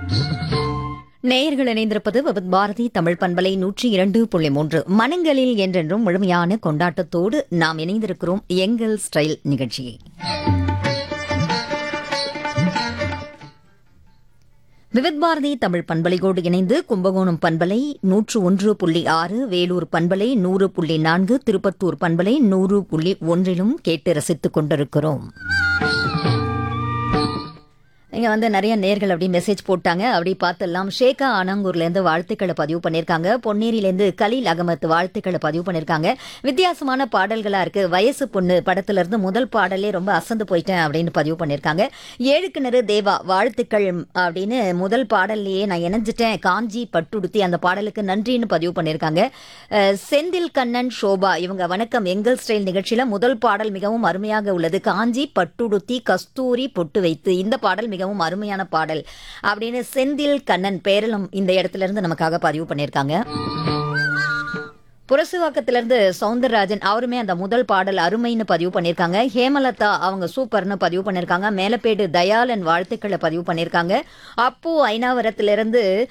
நேயர்கள் இணைந்திருப்பது விபத் பாரதி தமிழ் பண்பலை நூற்றி இரண்டு புள்ளி மூன்று மனங்களில் என்றென்றும் முழுமையான கொண்டாட்டத்தோடு நாம் இணைந்திருக்கிறோம் எங்கள் ஸ்டைல் நிகழ்ச்சியை விவித் பாரதி தமிழ் பண்பலையோடு இணைந்து கும்பகோணம் பண்பலை நூற்று ஒன்று புள்ளி ஆறு வேலூர் பண்பலை நூறு புள்ளி நான்கு திருப்பத்தூர் பண்பலை நூறு புள்ளி ஒன்றிலும் கேட்டு ரசித்துக் கொண்டிருக்கிறோம் இங்க வந்து நிறைய நேர்கள் அப்படி மெசேஜ் போட்டாங்க அப்படி பார்த்தெல்லாம் ஷேகா ஆனங்கூர்ல இருந்து வாழ்த்துக்களை பதிவு பண்ணிருக்காங்க பொன்னேரியில இருந்து கலீல் அகமத் வாழ்த்துக்களை பதிவு பண்ணிருக்காங்க வித்தியாசமான பாடல்களா இருக்கு வயசு பொண்ணு படத்துல இருந்து முதல் பாடலே ரொம்ப அசந்து போயிட்டேன் அப்படின்னு பதிவு பண்ணிருக்காங்க ஏழு கிணறு தேவா வாழ்த்துக்கள் அப்படின்னு முதல் பாடல்லையே நான் இணைஞ்சிட்டேன் காஞ்சி பட்டுடுத்தி அந்த பாடலுக்கு நன்றின்னு பதிவு பண்ணிருக்காங்க அஹ், செந்தில் கண்ணன் சோபா இவங்க வணக்கம் எங்கள் ஸ்டைல் நிகழ்ச்சியில முதல் பாடல் மிகவும் அருமையாக உள்ளது காஞ்சி பட்டுடுத்தி கஸ்தூரி பொட்டு வைத்து இந்த பாடல் மிகவும் அருமையான பாடல் அப்படின்னு செந்தில் கண்ணன் பேரலம் இந்த இடத்துல இருந்து நமக்காக பதிவு பண்ணியிருக்காங்க புரசுவாக்கத்திலிருந்து சவுந்தரராஜன் அவருமே அந்த முதல் பாடல் அருமைன்னு பதிவு பண்ணியிருக்காங்க ஹேமலதா அவங்க சூப்பர்னு பதிவு பண்ணியிருக்காங்க மேலப்பேடு தயாளன் வாழ்த்துக்களை பதிவு பண்ணியிருக்காங்க அப்பு ஐநாவரத்திலிருந்து